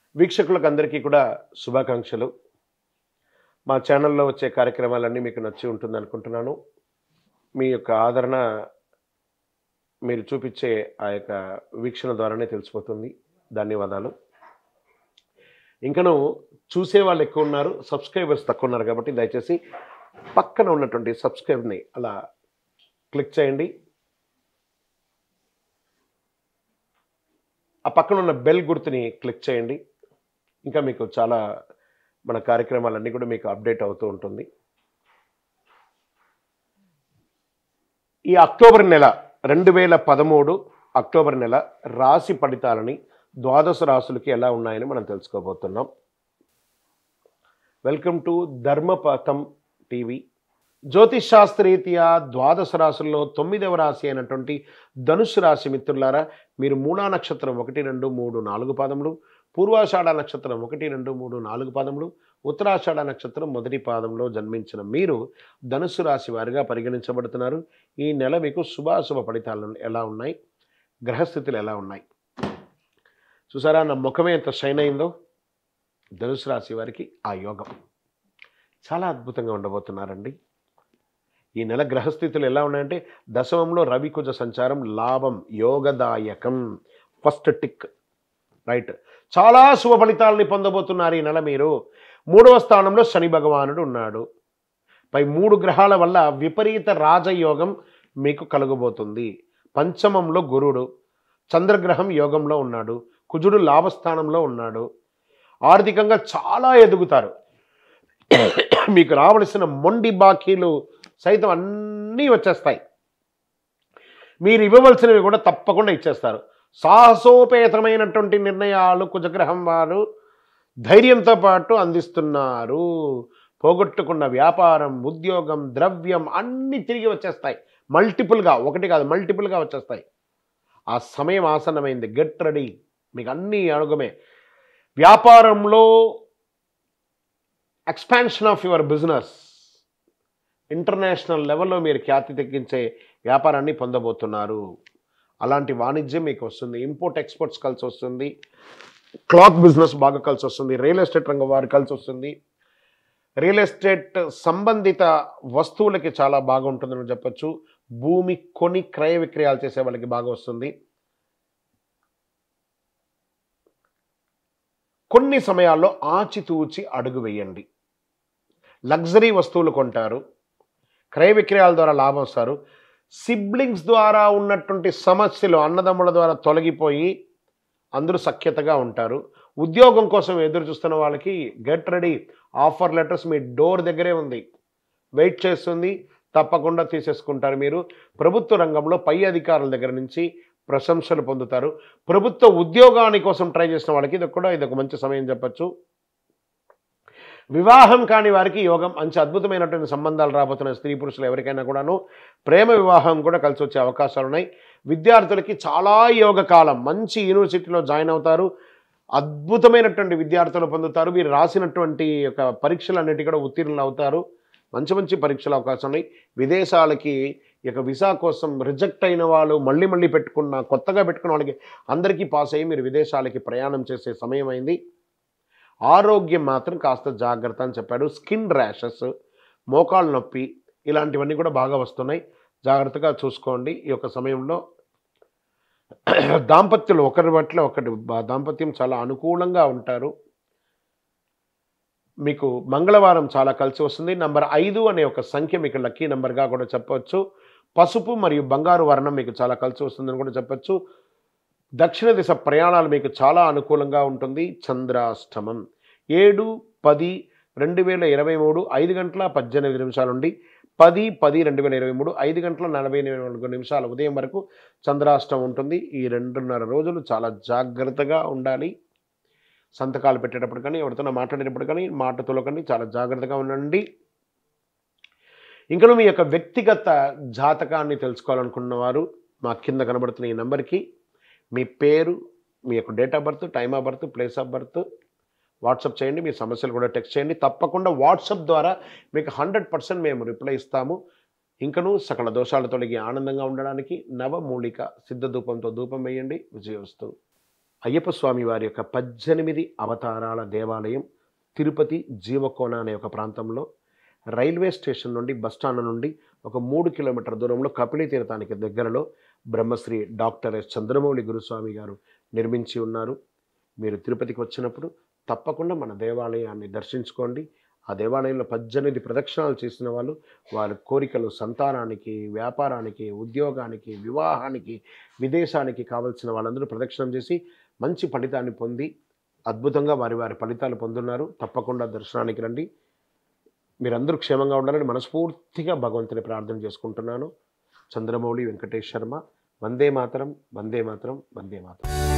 వీక్షకులకు అందరికీ కూడా శుభాకాంక్షలు మా ఛానల్లో వచ్చే కార్యక్రమాలన్నీ మీకు నచ్చి ఉంటుంది అనుకుంటున్నాను మీ యొక్క ఆదరణ మీరు చూపించే ఆ యొక్క వీక్షణ ద్వారానే తెలిసిపోతుంది ధన్యవాదాలు ఇంకను చూసే వాళ్ళు ఎక్కువ ఉన్నారు సబ్స్క్రైబర్స్ తక్కువ ఉన్నారు కాబట్టి దయచేసి పక్కన ఉన్నటువంటి సబ్స్క్రైబ్ని అలా క్లిక్ చేయండి ఆ పక్కన ఉన్న బెల్ గుర్తుని క్లిక్ చేయండి ఇంకా మీకు చాలా మన కార్యక్రమాలన్నీ కూడా మీకు అప్డేట్ అవుతూ ఉంటుంది ఈ అక్టోబర్ నెల రెండు వేల పదమూడు అక్టోబర్ నెల రాశి ఫలితాలని ద్వాదశ రాశులకి ఎలా ఉన్నాయని మనం తెలుసుకోబోతున్నాం వెల్కమ్ టు ధర్మపథం టీవీ జ్యోతిష్ శాస్త్రరీత్యా ద్వాదశ రాశుల్లో తొమ్మిదవ రాశి అయినటువంటి ధనుసు రాశి మిత్రులారా మీరు మూలా నక్షత్రం ఒకటి రెండు మూడు నాలుగు పాదములు పూర్వాషాఢ నక్షత్రం ఒకటి రెండు మూడు నాలుగు పాదములు ఉత్తరాషాఢ నక్షత్రం మొదటి పాదంలో జన్మించిన మీరు ధనుసు రాశి వారిగా పరిగణించబడుతున్నారు ఈ నెల మీకు శుభాశుభ ఫలితాలు ఎలా ఉన్నాయి గ్రహస్థితులు ఎలా ఉన్నాయి చూసారా నా ముఖమే ఎంత షైన్ అయిందో ధనుసు రాశి వారికి ఆ యోగం చాలా అద్భుతంగా ఉండబోతున్నారండి ఈ నెల గ్రహస్థితులు ఎలా ఉన్నాయంటే దశమంలో రవికుజ సంచారం లాభం యోగదాయకం ఫస్ట్ టిక్ రైట్ చాలా శుభ ఫలితాలని పొందబోతున్నారు ఈ నెల మీరు మూడవ స్థానంలో శని భగవానుడు ఉన్నాడు పై మూడు గ్రహాల వల్ల విపరీత రాజయోగం మీకు కలుగబోతుంది పంచమంలో గురుడు చంద్రగ్రహం యోగంలో ఉన్నాడు కుజుడు లాభస్థానంలో ఉన్నాడు ఆర్థికంగా చాలా ఎదుగుతారు మీకు రావలసిన మొండి బాకీలు సైతం అన్నీ వచ్చేస్తాయి మీరు ఇవ్వవలసినవి కూడా తప్పకుండా ఇచ్చేస్తారు సాహసోపేతమైనటువంటి నిర్ణయాలు కుజగ్రహం వారు ధైర్యంతో పాటు అందిస్తున్నారు పోగొట్టుకున్న వ్యాపారం ఉద్యోగం ద్రవ్యం అన్నీ తిరిగి వచ్చేస్తాయి మల్టిపుల్గా ఒకటి కాదు మల్టిపుల్గా వచ్చేస్తాయి ఆ సమయం ఆసన్నమైంది గెట్ రెడీ మీకు అన్ని అడుగమే వ్యాపారంలో expansion of your business international లెవెల్లో మీరు ఖ్యాతి తెక్కించే వ్యాపారాన్ని పొందబోతున్నారు అలాంటి వాణిజ్యం మీకు వస్తుంది ఇంపోర్ట్ ఎక్స్పోర్ట్స్ కలిసి వస్తుంది క్లాత్ బిజినెస్ బాగా కలిసి వస్తుంది రియల్ ఎస్టేట్ రంగం వారు కలిసి వస్తుంది రియల్ ఎస్టేట్ సంబంధిత వస్తువులకి చాలా బాగుంటుందని చెప్పొచ్చు భూమి కొని క్రయ విక్రయాలు చేసే వాళ్ళకి బాగా వస్తుంది కొన్ని సమయాల్లో ఆచితూచి అడుగు వేయండి లగ్జరీ వస్తువులు కొంటారు క్రయ విక్రయాల ద్వారా లాభం వస్తారు సిబ్లింగ్స్ ద్వారా ఉన్నటువంటి సమస్యలు అన్నదమ్ముల ద్వారా తొలగిపోయి అందరూ సఖ్యతగా ఉంటారు ఉద్యోగం కోసం ఎదురు చూస్తున్న వాళ్ళకి గెట్ రెడీ ఆఫర్ లెటర్స్ మీ డోర్ దగ్గరే ఉంది వెయిట్ చేస్తుంది తప్పకుండా తీసేసుకుంటారు మీరు ప్రభుత్వ రంగంలో పై అధికారుల దగ్గర నుంచి ప్రశంసలు పొందుతారు ప్రభుత్వ ఉద్యోగాని కోసం ట్రై చేసిన వాళ్ళకి ఇది కూడా ఇది ఒక మంచి సమయం చెప్పచ్చు వివాహం కాని వారికి యోగం మంచి అద్భుతమైనటువంటి సంబంధాలు రాబోతున్న స్త్రీ పురుషులు ఎవరికైనా కూడాను ప్రేమ వివాహం కూడా కలిసి వచ్చే అవకాశాలు ఉన్నాయి విద్యార్థులకి చాలా యోగ కాలం మంచి యూనివర్సిటీలో జాయిన్ అవుతారు అద్భుతమైనటువంటి విద్యార్థులు పొందుతారు మీరు రాసినటువంటి యొక్క పరీక్షలన్నిటి కూడా ఉత్తీర్ణులు అవుతారు మంచి మంచి పరీక్షల అవకాశం ఉన్నాయి విదేశాలకి ఇక వీసా కోసం రిజెక్ట్ అయిన వాళ్ళు మళ్ళీ మళ్ళీ పెట్టుకున్న కొత్తగా పెట్టుకున్న వాళ్ళకి అందరికీ పాస్ అయ్యి మీరు విదేశాలకి ప్రయాణం చేసే సమయం అయింది ఆరోగ్యం మాత్రం కాస్త జాగ్రత్త అని చెప్పాడు స్కిన్ ర్యాషెస్ మోకాళ్ళ నొప్పి ఇలాంటివన్నీ కూడా బాగా వస్తున్నాయి జాగ్రత్తగా చూసుకోండి ఈ యొక్క సమయంలో దాంపత్యులు ఒకరి పట్ల ఒకటి బా- దాంపత్యం చాలా అనుకూలంగా ఉంటారు మీకు మంగళవారం చాలా కలిసి వస్తుంది నంబర్ ఐదు అనే ఒక సంఖ్య మీకు లక్కీ నెంబర్గా కూడా చెప్పవచ్చు పసుపు మరియు బంగారు వర్ణం మీకు చాలా కలిసి వస్తుందని కూడా చెప్పొచ్చు దక్షిణ దిశ ప్రయాణాలు మీకు చాలా అనుకూలంగా ఉంటుంది చంద్రాష్టమం ఏడు పది రెండు వేల ఇరవై మూడు ఐదు గంటల పద్దెనిమిది నిమిషాల నుండి పది పది రెండు వేల ఇరవై మూడు ఐదు గంటల నలభై నాలుగు నిమిషాల ఉదయం వరకు చంద్రాష్టమం ఉంటుంది ఈ రెండున్నర రోజులు చాలా జాగ్రత్తగా ఉండాలి సంతకాలు పెట్టేటప్పుడు కానీ ఎవరితోనో మాట్లాడేటప్పుడు కానీ మాటతో కానీ చాలా జాగ్రత్తగా ఉండండి ఇంకా మీ యొక్క వ్యక్తిగత జాతకాన్ని తెలుసుకోవాలనుకున్న వారు మా కింద కనబడుతున్న ఈ నెంబర్కి మీ పేరు మీ యొక్క date of birth time of birth place of birth WhatsApp చేయండి మీ సమస్యలు కూడా టెక్స్ట్ చేయండి తప్పకుండా వాట్సాప్ ద్వారా మీకు హండ్రెడ్ పర్సెంట్ మేము రిప్లై ఇస్తాము ఇంకను సకల దోషాలు తొలగి ఆనందంగా ఉండడానికి నవమూలిక సిద్ధ ధూపంతో ధూపం వేయండి విజయవస్తు అయ్యప్ప స్వామి వారి యొక్క పద్దెనిమిది అవతారాల దేవాలయం తిరుపతి జీవకోన అనే ఒక ప్రాంతంలో రైల్వే స్టేషన్ నుండి బస్టాండ్ నుండి ఒక మూడు కిలోమీటర్ దూరంలో కపిలి తీర్థానికి దగ్గరలో బ్రహ్మశ్రీ డాక్టర్ ఎస్ చంద్రమౌళి గురుస్వామి గారు నిర్మించి ఉన్నారు మీరు తిరుపతికి వచ్చినప్పుడు తప్పకుండా మన దేవాలయాన్ని దర్శించుకోండి ఆ దేవాలయంలో పద్దెనిమిది ప్రదక్షిణాలు చేసిన వాళ్ళు వారి కోరికలు సంతానానికి వ్యాపారానికి ఉద్యోగానికి వివాహానికి విదేశానికి కావలసిన వాళ్ళందరూ ప్రదక్షిణం చేసి మంచి ఫలితాన్ని పొంది అద్భుతంగా వారి వారి ఫలితాలు పొందున్నారు తప్పకుండా దర్శనానికి రండి మీరందరూ క్షేమంగా ఉండాలని మనస్ఫూర్తిగా భగవంతుని ప్రార్థన చేసుకుంటున్నాను చంద్రమౌళి వెంకటేష్ శర్మ వందే మాతరం వందే మాతరం వందే మాతరం